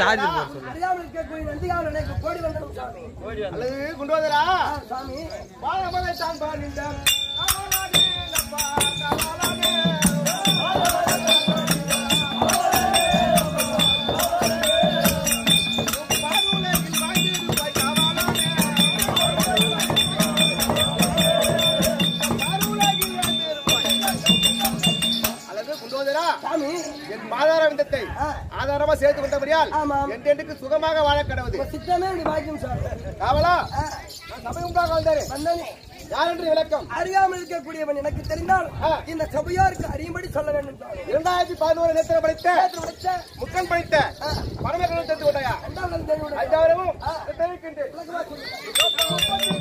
அறியாமல் இருக்கக்கூடிய நந்திகாவல் எனக்கு கோடி வந்தனம் சாமி அல்லது கொண்டு வந்தரா ஆ, சாமி பாலமலை தான் பாடிந்த காவலானே நப்பா காவலானே பாருலகில் வாழ்ந்திருப்பாய் காவலானே பாருலகில் வாழ்ந்திருப்பாய் அல்லது கொண்டு வந்தரா சாமி என் மாதார விந்தத்தை ஆ. ஆதாரமா சேர்த்து கொண்டபடியால் ஆமாம். என்றென்றுக்கு சுகமாக வாழ கடவுது உங்க சித்தமே இப்படி பாக்கியம் சாமி காவலா ஆ, நான் சபை உண்டாக வந்தேன் வந்தனே யார் என்று விளக்கம் அறியாமல் இருக்கக்கூடியவன் எனக்கு தெரிந்தால் ஆ. இந்த சபையாருக்கு அறியும்படி சொல்ல வேண்டும் சாமி இரண்டாயிரத்தி பதினோரு நேரத்தில் படித்த நேற்று உடைச்ச, முக்கன் படித்த ஆ, பரமக்கடன் தெரிந்து கொண்டாயா இரண்டாவது தேவனுடைய அஞ்சாவரமும் ஆ. தெரிவிக்கின்றேன் விளக்கமா சொல்லுங்க.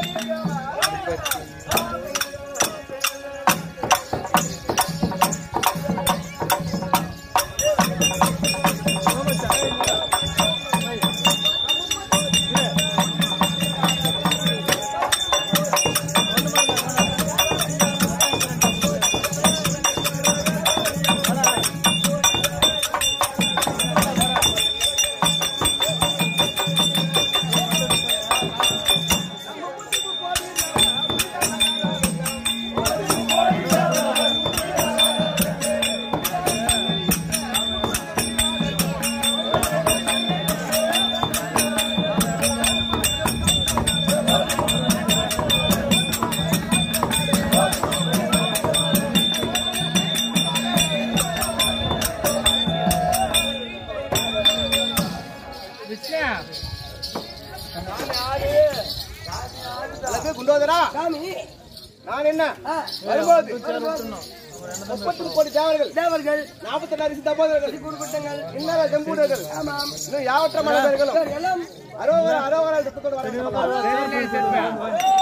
அல்லது குண்டோதரா சாமி நான் என்ன ஆ, வரும்போது முப்பத்தி கோடி தேவர்கள் தேவர்கள் நாற்பத்தி ரெண்டு அரிசி தப்போதர்கள் கூட்டங்கள் இன்னும் செம்பூடர்கள் ஆமாம் இன்னும் யாவற்ற மனிதர்களும் சார், எல்லாம் அரோகர அரோகர துக்கத்தோடு வர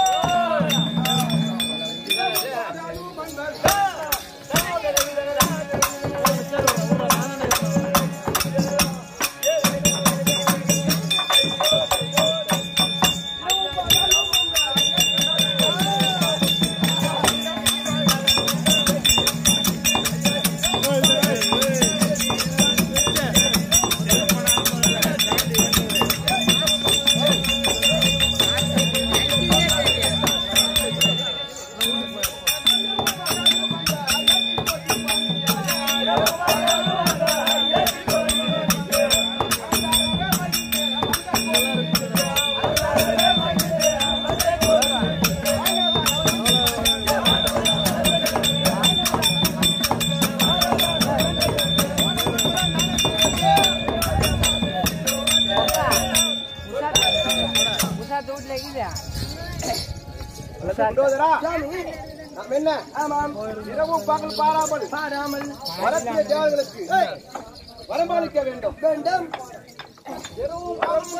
குண்டோதரா சாமி நாம் என்ன ஆமாம் இரவும் பகல் பாராமல் பாராமல் வரக்கூடிய தேவர்களுக்கு வரம்பளிக்க வேண்டும் வேண்டும் இரவும்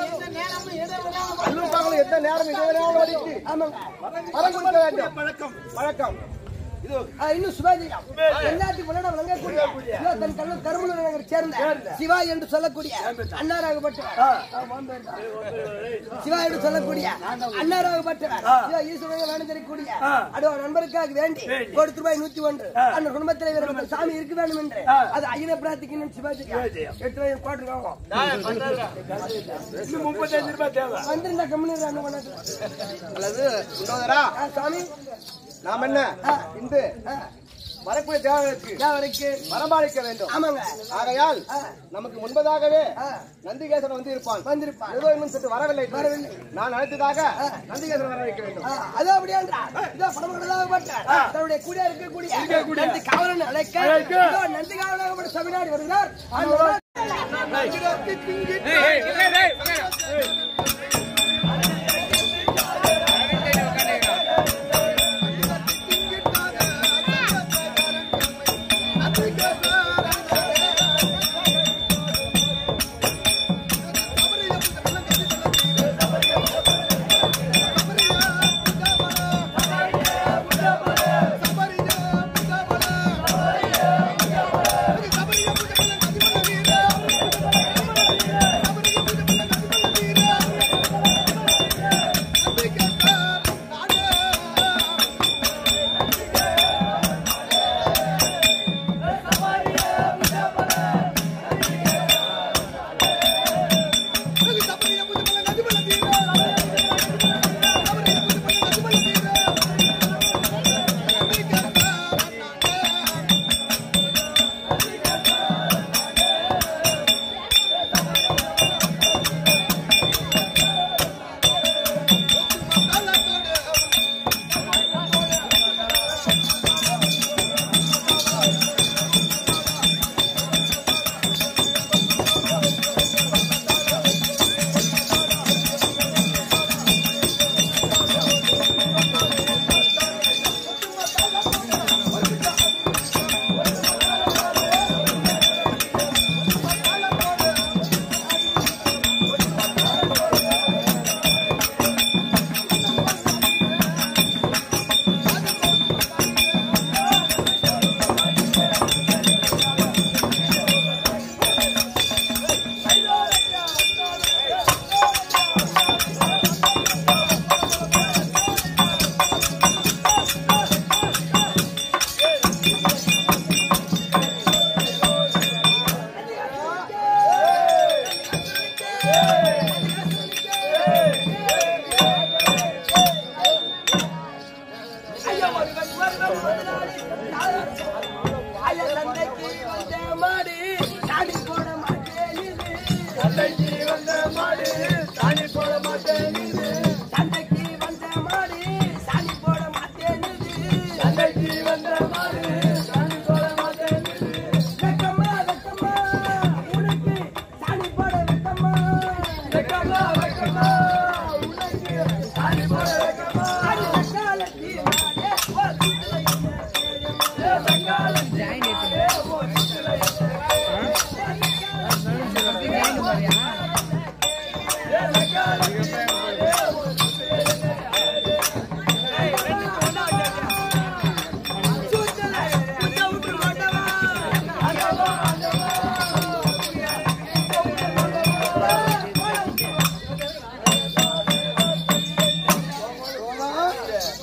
பகலும் எந்த நேரம் இதே நேரம் வரைக்கு ஆமாங்க வரம் கொடுக்க வேண்டும் பழக்கம் பழக்கம் இது ஆ, இன்னும் சுபாஜியம் எல்லாத்துக்கும் முன்னாடி விளங்கக்கூடிய இதோ தன் கண்ணு கருமலூர் நகரை சேர்ந்த சிவா என்று சொல்லக்கூடிய அன்னாராகப்பட்டவர் ஆ, உன் பேர் தான். சிவா என்று சொல்லக்கூடிய அன்னாராகப்பட்டவர் இதோ ஈஸ்வரனை வேணுதற்கக்கூடிய அடுவ நண்பருக்காக வேண்டி கொடுத்து ரூபாய் நூத்தி ஒன்று அந்த குடும்பத்தில் இவர் சாமி இருக்க வேண்டும் என்று அது ஐயனை பிரார்த்திக்கணும் சிவாஜி எட்டு ரூபாய் போட்டுருக்காங்க முப்பத்தஞ்சு ரூபாய் தேவை வந்திருந்தா கம்மி அண்ணன் கொண்டாந்து அல்லது குண்டோதரா ஆ, சாமி நாம் என்ன இந்த வரக்கூடிய தேவர்களுக்கு யாவருக்கு வரம்பாளிக்க வேண்டும் ஆமாங்க ஆகையால் ஆ. நமக்கு முன்பதாகவே ஆ. நந்திகேசன் வந்து இருப்பான் வந்திருப்பான் ஏதோ இன்னும் சற்று வரவில்லை வரவில்லை. நான் அழைத்ததாக நந்திகேசன் வர வைக்க வேண்டும் ஆ, அது அப்படி என்றால், இதோ பரமகடலாகப்பட்ட தன்னுடைய கூடிய இருக்கக்கூடிய நந்தி காவலன் அழைக்க, இதோ நந்தி காவலனாகப்பட்ட சபைநாடி வருகிறார். அந்த சபரி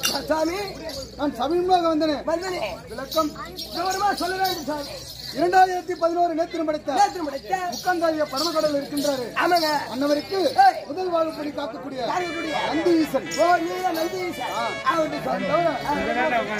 சாமி நான் சமீபமாக வந்தேன் வந்தனே விளக்கம் விவரமா சொல்ல வேண்டும் சாமி இரண்டாயிரத்தி பதினோரு நேத்திரம் படைத்த நேற்று முடித்த முக்கந்தாரிய பரமக்கடல் இருக்கின்றாரு ஆமாங்க அன்னவருக்கு ஏய். முதல் வாழ்வுப்படி காக்கக்கூடிய யாருக்கூடிய நந்தி ஈசன் ஓ நீங்க நந்தி சார் அவருக்கு சொல்லி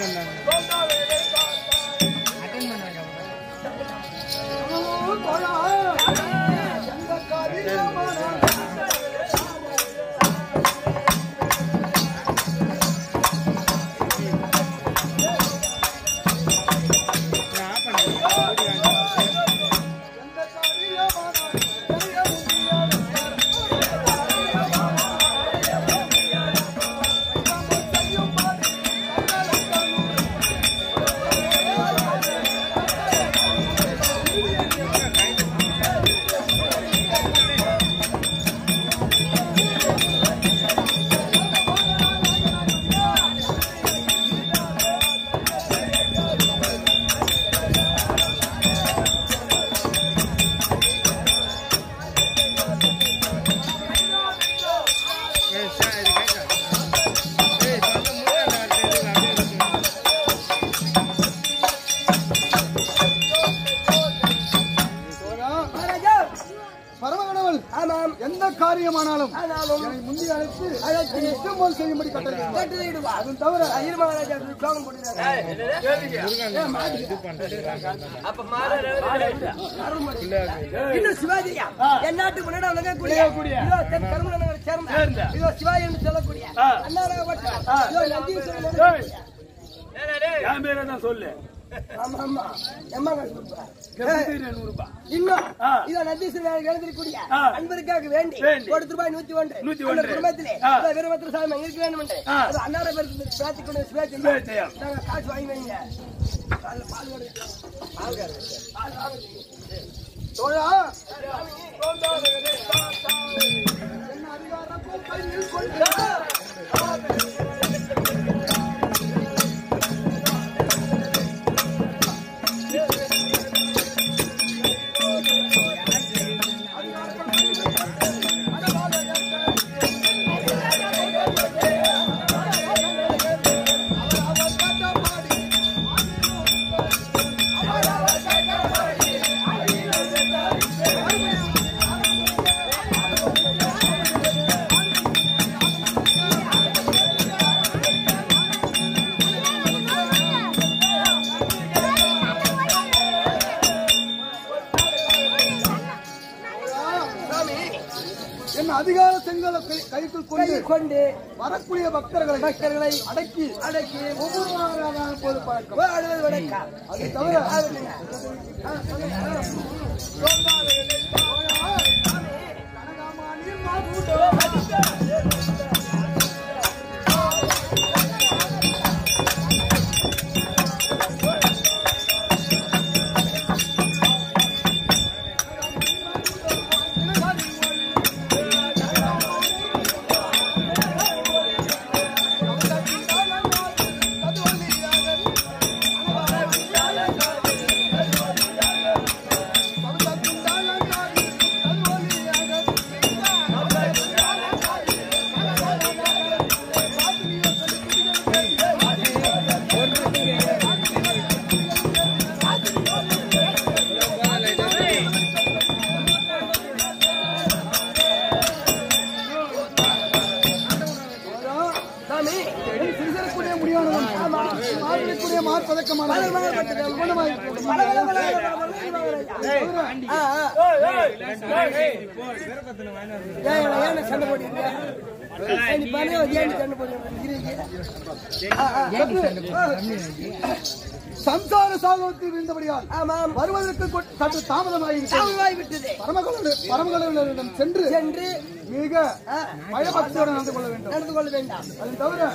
மகாராஜா பரமக்கடவுள் ஆமாம் எந்த காரியமானாலும் ஆனாலும் என்னை முந்தி அழைத்து அழைத்து இஷ்டம் போல் செய்யும்படி கட்டளை கேட்டதிடுவா அது தவிர ஐயர் மகாராஜா ஸ்லோகம் போட்டுருக்காங்க இன்னும் சிவாஜியா என் நாட்டு முன்னாடி விளங்கக்கூடிய இதோ தென் கருமல நகரை சேர்ந்த இதோ சிவாஜி என்று சொல்லக்கூடிய அண்ணாராகப்பட்ட இதோ நந்தீஸ்வரன் இருக்கக்கூடிய. என் பேரை தான் சொல்லு ஆமா ஆமா எம்மா கஷ்டப்பா நூறு ரூபாய் இன்னும் ஆ. இதோ நந்தீஸ்வரன் எழுந்திருக்கூடிய ஆ. அன்பருக்காக வேண்டி வேண்டி. ஒரு ரூபாய் நூத்தி ஒன்று நூத்தி அந்த ஒன்று. குடும்பத்திலே ஆ. இதோ வீரபத்திர சாமி இருக்க வேண்டும் என்று ஆ. இதோ அன்னார பேருக்கு பிரார்த்தி கொண்டு சிவாஜி சுவேச்சையம். நாங்க காசு வாங்கி வைங்க அதுல பால் கொடுங்க. பால் கறந்து. பால் வாங்க. தோழா என் அதிகார செங்கலை கை- கைக்குள் கொண்டு கையில் கொண்டு வரக்கூடிய பக்தர்களை பக்தர்களை அடக்கி அடக்கி ஒவ்வொருவராக போது பழக்கம் ஆடுவது வணக்கம் அது தவிர ஆடுதுங்க. சாமி சிறிதரக்கூடிய முடியானவன் மாற்றக்கூடிய மாற்பதக்கமான பல மகள் குணமாய் பல பல பல பல பல மகள் ஆ, ஆ. ஏன் ஏன் சண்டை போட்டீங்க ஏன் நீ பண்ணி ஏன் சண்டை போட்டீங்க சம்சார சாகவத்தில் இருந்தபடியால் ஆமாம் வருவதற்கு கொ- சற்று தாமதமாகிவிட்டது சாவுவாய் விட்டது பரமகடவுள- பரமகடவுளரிடம் சென்று சென்று மிக ஆ, பயபக்தியோடு நடந்து கொள்ள வேண்டும் நடந்து கொள்ள வேண்டாம் அது தவிர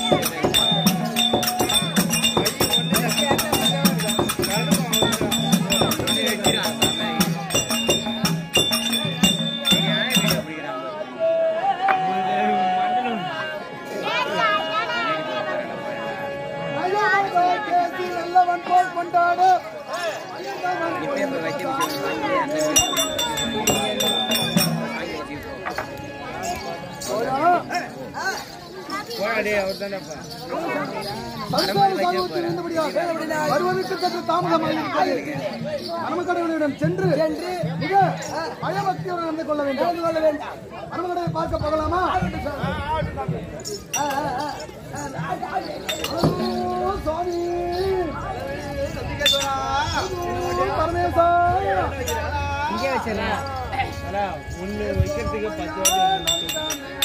கேசி நல்லவன் போல் கொண்டாடு நல்லவன் போல் சம்சார சாகுபத்தில் இருந்தபடியால் வருவதற்கு சற்று தாமதமாயிருக்கிறது மணமக்கடவுளிடம் சென்று மிக பயபக்தியோடு நடந்து கொள்ள வேண்டும் கொள்ள வேண்டாம் மணமக்கடவை பார்க்க போகலாமா ஓ, சுவாமி ஓ, பரமேசா ஒண்ணு வைக்கிறதுக்கு பத்து வாட்டி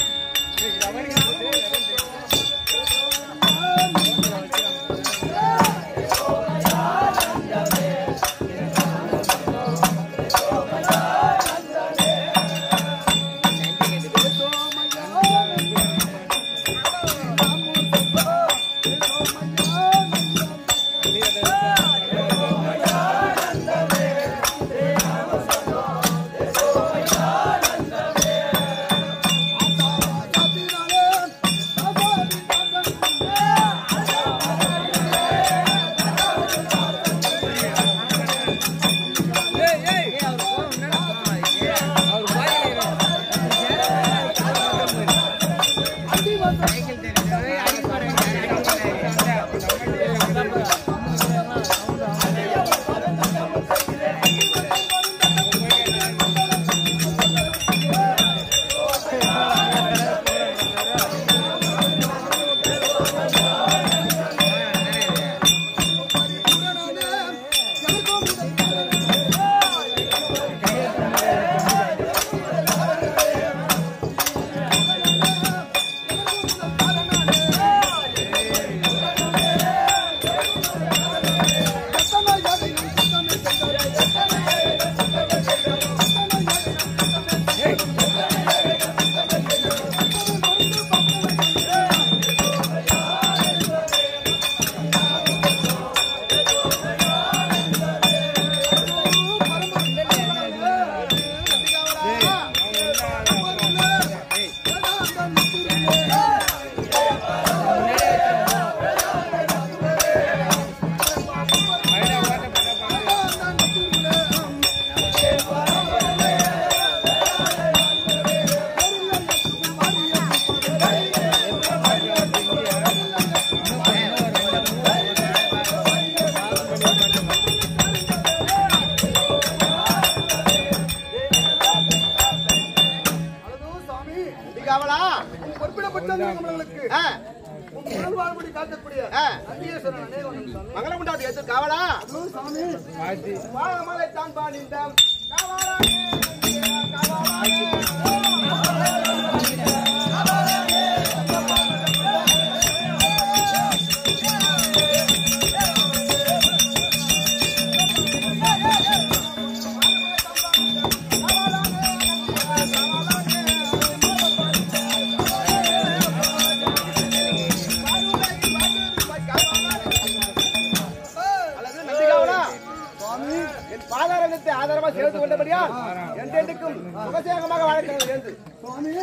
ஹலோ சாமி காவலா பொறுப்பிடப்பட்ட நம்மளுக்கு ஆ, உடல் வாழ்படி காக்கக்கூடிய ஆ. நந்திகேஸ்வரன் அநேகம் சாமி மங்களம் உண்டாது எது காவலா ஹலோ சாமி வாழமலை தான் பாடிந்தம் காவலானே, காவலானே. அல்லது நந்திகாவலா என் பாதாரத்தை ஆதாரமா சேர்த்து கொண்டபடியால் என்றென்றுக்கும் சுகசேகமாக வாழ்க்கிறது என்று சுவாமி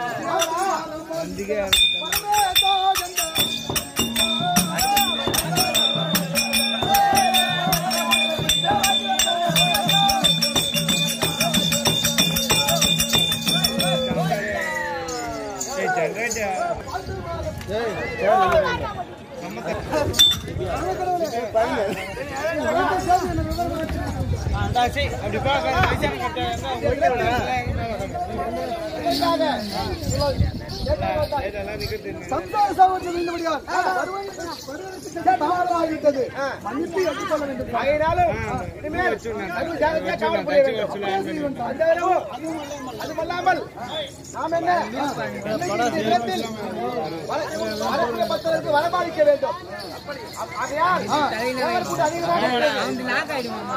சம்சார சாகத்தில் இருந்தபடியால் வருவதற்கு வருவதற்கு சற்று தாமதமாகிவிட்டது மன்னிப்பு ஏற்றுக்கொள்ள வேண்டும் சுவாமி. ஆகையினாலும் இனிமேல் அது ஜாகிரதையா காவல் புரிய வேண்டும் அந்த இரவு அதுமல்லாமல் நாம் என்ன இந்த இடத்தில் வர- வரக்கூடிய பக்தர்களுக்கு வரபாலிக்க வேண்டும் ஆகையால் தேவர் கூட்டம் அதிகமாக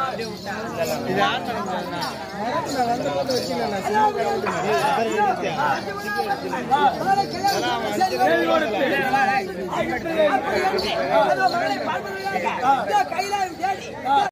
மகளை கல்யாணம் செய்து அப்படி எப்படி? அதோ மகளை பார்ப்பதற்காக இதோ கைலாயம் தேடி